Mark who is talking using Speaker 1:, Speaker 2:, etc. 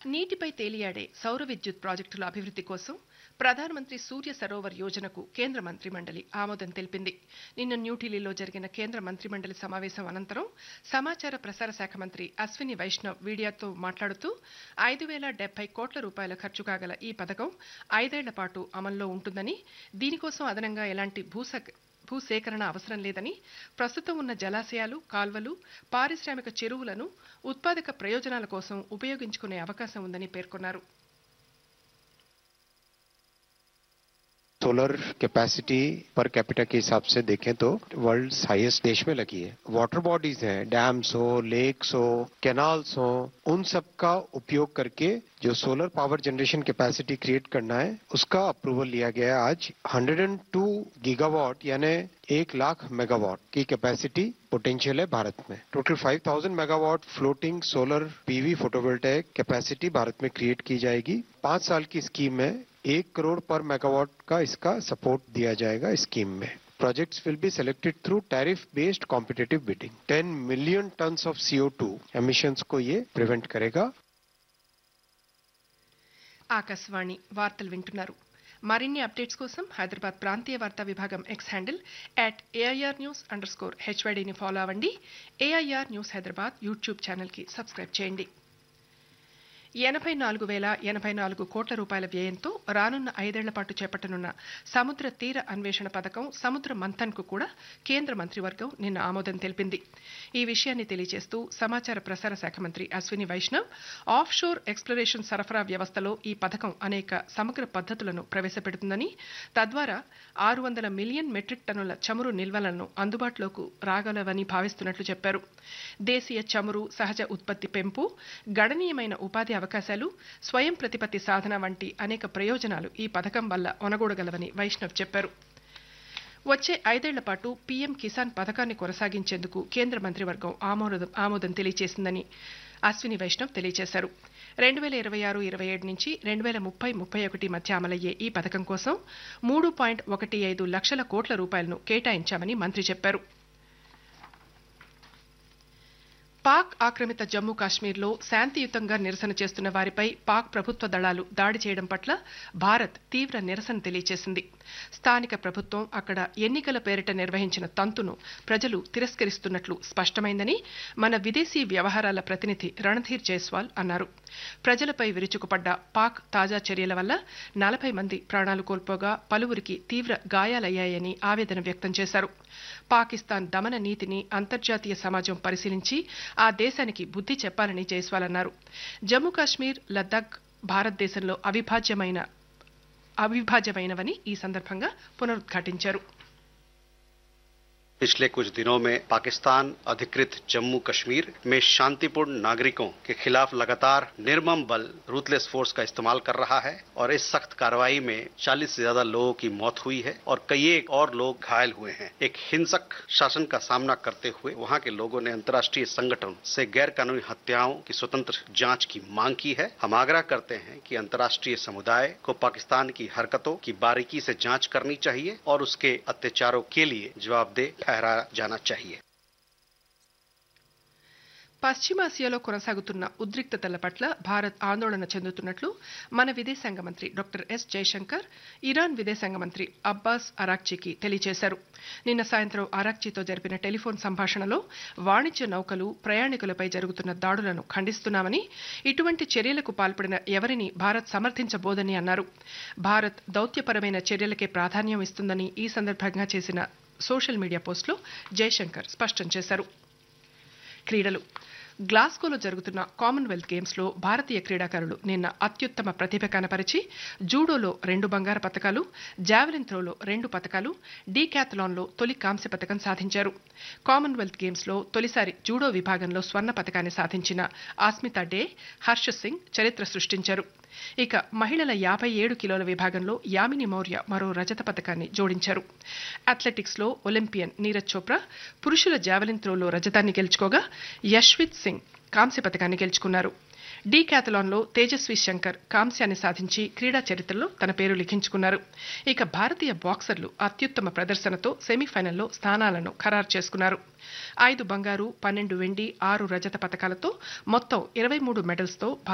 Speaker 1: నీటిపై తేలియాడే సౌర విద్యుత్ ప్రాజెక్టుల అభివృద్ధి కోసం ప్రధానమంత్రి సూర్య సరోవర్ యోజనకు కేంద్ర మంత్రిమండలి ఆమోదం తెలిపింది నిన్న న్యూఢిల్లీలో జరిగిన కేంద్ర మంత్రిమండలి సమావేశం అనంతరం సమాచార ప్రసార శాఖ మంత్రి అశ్విని వైష్ణవ్ మీడియాతో మాట్లాడుతూ ఐదు వేల డెబ్బై కోట్ల రూపాయల ఖర్చు కాగల ఈ పథకం ఐదేళ్ల పాటు అమల్లో ఉంటుందని దీనికోసం అదనంగా ఎలాంటి భూస భూసేకరణ అవసరం లేదని ప్రస్తుతం ఉన్న జలాశయాలు కాల్వలు పారిశ్రామిక చెరువులను ఉత్పాదక ప్రయోజనాల కోసం ఉపయోగించుకునే అవకాశం ఉందని పేర్కొన్నారు
Speaker 2: सोलर कैपेसिटी पर कैपिटा के हिसाब से देखें तो वर्ल्ड हाईएस्ट देश में लगी है वाटर बॉडीज हैं डैम्स हो लेक्स हो कैनाल्स हो उन सब का उपयोग करके जो solar power generation capacity create करना है उसका अप्रूवल लिया गया है आज 102 गीगावाट यानी एक लाख मेगावाट की कैपेसिटी पोटेंशियल है भारत में total 5000 megawatt floating solar PV photovoltaic capacity Bharat में क्रिएट की जाएगी पांच साल की स्कीम में एक करोड़ पर मेगावाट का इसका सपोर्ट दिया जाएगा स्कीम में projects will be selected through tariff based competitive bidding 10 million tons of CO2 emissions को ये prevent करेगा
Speaker 1: ఆకాశవాణి వార్తలు వింటున్నారు మరిన్ని అప్డేట్స్ కోసం హైదరాబాద్ ప్రాంతీయ వార్తా విభాగం X handle at AIR news underscore స్కోర్ హెచ్వైడీని ఫాలో అవ్వండి ఏఐఆర్ న్యూస్ హైదరాబాద్ యూట్యూబ్ ఛానల్కి సబ్స్క్రైబ్ చేయండి ఎనభై నాలుగు వేల ఎనభై నాలుగు కోట్ల రూపాయల వ్యయంతో రానున్న ఐదేళ్ల పాటు చేపట్టనున్న సముద్ర తీర అన్వేషణ పథకం సముద్ర మంథన్కు కూడా కేంద్ర మంత్రివర్గం నిన్న ఆమోదం తెలిపింది ఈ విషయాన్ని తెలియజేస్తూ సమాచార ప్రసార శాఖ మంత్రి Ashwini Vaishnaw offshore exploration సరఫరా వ్యవస్థలో ఈ పథకం అనేక సమగ్ర పద్ధతులను ప్రవేశపెడుతుందని తద్వారా ఆరు వందల మిలియన్ మెట్రిక్ టన్నుల చమురు నిల్వలను అందుబాటులోకి రాగలవని భావిస్తున్నట్లు చెప్పారు దేశీయ చమురు సహజ ఉత్పత్తి పెంపు గణనీయమైన ఉపాధి అవకాశాలు స్వయం ప్రతిపత్తి సాధన వంటి అనేక ప్రయోజనాలు ఈ పథకం వల్ల ఒనగూడగలవని వైష్ణవ్ చెప్పారు వచ్చే ఐదేళ్ల పాటు పీఎం కిసాన్ పథకాన్ని కొనసాగించేందుకు కేంద్ర మంత్రివర్గం ఆమోదం ఆమోదం తెలియజేసిందని అశ్విని వైష్ణవ్ తెలియజేశారు రెండు వేల ఇరవై ఆరు ఇరవై ఏడు నుంచి రెండు వేల ముప్పై ముప్పై ఒకటి మధ్య అమలయ్యే ఈ పథకం కోసం మూడు పాయింట్ ఒకటి ఐదు లక్షల కోట్ల రూపాయలను కేటాయించామని మంత్రి చెప్పారు పాక్ ఆక్రమిత జమ్మూ కాశ్మీర్లో శాంతియుతంగా నిరసన చేస్తున్న వారిపై పాక్ ప్రభుత్వ దళాలు దాడి చేయడం పట్ల భారత్ తీవ్ర నిరసన తెలియజేసింది స్థానిక ప్రభుత్వం అక్కడ ఎన్నికల పేరిట నిర్వహించిన తంతును ప్రజలు తిరస్కరిస్తున్నట్లు స్పష్టమైందని మన విదేశీ వ్యవహారాల ప్రతినిధి రణధీర్ జైస్వాల్ అన్నారు ప్రజలపై విరుచుకుపడ్డ పాక్ తాజా చర్యల వల్ల నలభై మంది ప్రాణాలు కోల్పోగా పలువురికి తీవ్ర గాయాలయ్యాయని ఆవేదన వ్యక్తం చేశారు పాకిస్తాన్ దమన నీతిని అంతర్జాతీయ సమాజం పరిశీలించి ఆ దేశానికి బుద్ధి చెప్పాలని జైస్వాల్ అన్నారు జమ్మూ కాశ్మీర్ లద్దాఖ్ భారతదేశంలో అవిభాజ్యమైన అవిభాజ్యమైనవని ఈ సందర్భంగా పునరుద్ఘాటించారు
Speaker 3: पिछले कुछ दिनों में पाकिस्तान अधिकृत जम्मू कश्मीर में शांतिपूर्ण नागरिकों के खिलाफ लगातार निर्मम बल रूथलेस फोर्स का इस्तेमाल कर रहा है और इस सख्त कार्रवाई में 40 से ज्यादा लोगों की मौत हुई है और कई एक और लोग घायल हुए हैं एक हिंसक शासन का सामना करते हुए वहां के लोगों ने अंतर्राष्ट्रीय संगठन से गैर कानूनी हत्याओं की स्वतंत्र जांच की मांग की है हम आग्रह करते हैं कि अंतर्राष्ट्रीय समुदाय को पाकिस्तान की हरकतों की बारीकी से जांच करनी चाहिए और उसके अत्याचारों के लिए जवाबदेह ठहराया जाना चाहिए
Speaker 1: పశ్చిమాసియాలో కొనసాగుతున్న ఉద్రిక్తతల పట్ల భారత్ ఆందోళన చెందుతున్నట్లు మన విదేశాంగ మంత్రి డాక్టర్ ఎస్ జయశంకర్ ఇరాన్ విదేశాంగ మంత్రి అబ్బాస్ అరాక్చీకి తెలియజేశారు నిన్న సాయంత్రం అరాక్చీతో జరిపిన టెలిఫోన్ సంభాషణలో వాణిజ్య నౌకలు ప్రయాణికులపై జరుగుతున్న దాడులను ఖండిస్తున్నామని ఇటువంటి చర్యలకు పాల్పడిన ఎవరిని భారత్ సమర్థించబోదని అన్నారు భారత్ దౌత్యపరమైన చర్యలకే ప్రాధాన్యం ఇస్తుందని ఈ సందర్భంగా చేసిన సోషల్ మీడియా పోస్టులో జయశంకర్ స్పష్టం చేశారు క్రీడలు గ్లాస్గోలో జరుగుతున్న కామన్వెల్త్ గేమ్స్లో భారతీయ క్రీడాకారులు నిన్న అత్యుత్తమ ప్రతిభ కనపరిచి జూడోలో రెండు బంగారు పతకాలు జావెలిన్ త్రోలో రెండు పతకాలు డీక్యాథలాన్లో తొలి కాంస్య పతకం సాధించారు కామన్వెల్త్ గేమ్స్లో తొలిసారి జూడో విభాగంలో స్వర్ణ పతకాన్ని సాధించిన ఆస్మితా డే హర్ష సింగ్ చరిత్ర సృష్టించారు ఇక మహిళల యాభై ఏడు కిలోల విభాగంలో యామిని మౌర్య మరో రజత పతకాన్ని జోడించారు అథ్లెటిక్స్ లో ఒలింపియన్ నీరజ్ చోప్రా పురుషుల జావెలిన్ త్రోలో రజతాన్ని గెలుచుకోగా యశ్విత్ సింగ్ కాంస్య పతకాన్ని గెలుచుకున్నారు డీ క్యాథలాన్లో తేజస్వి శంకర్ కాంస్యాన్ని సాధించి క్రీడా చరిత్రలో తన పేరు లిఖించుకున్నారు ఇక భారతీయ బాక్సర్లు అత్యుత్తమ ప్రదర్శనతో సెమీఫైనల్లో స్థానాలను ఖరారు చేసుకున్నారు ఐదు బంగారు పన్నెండు వెండి ఆరు రజత పతకాలతో మొత్తం ఇరవై మూడు మెడల్స్తో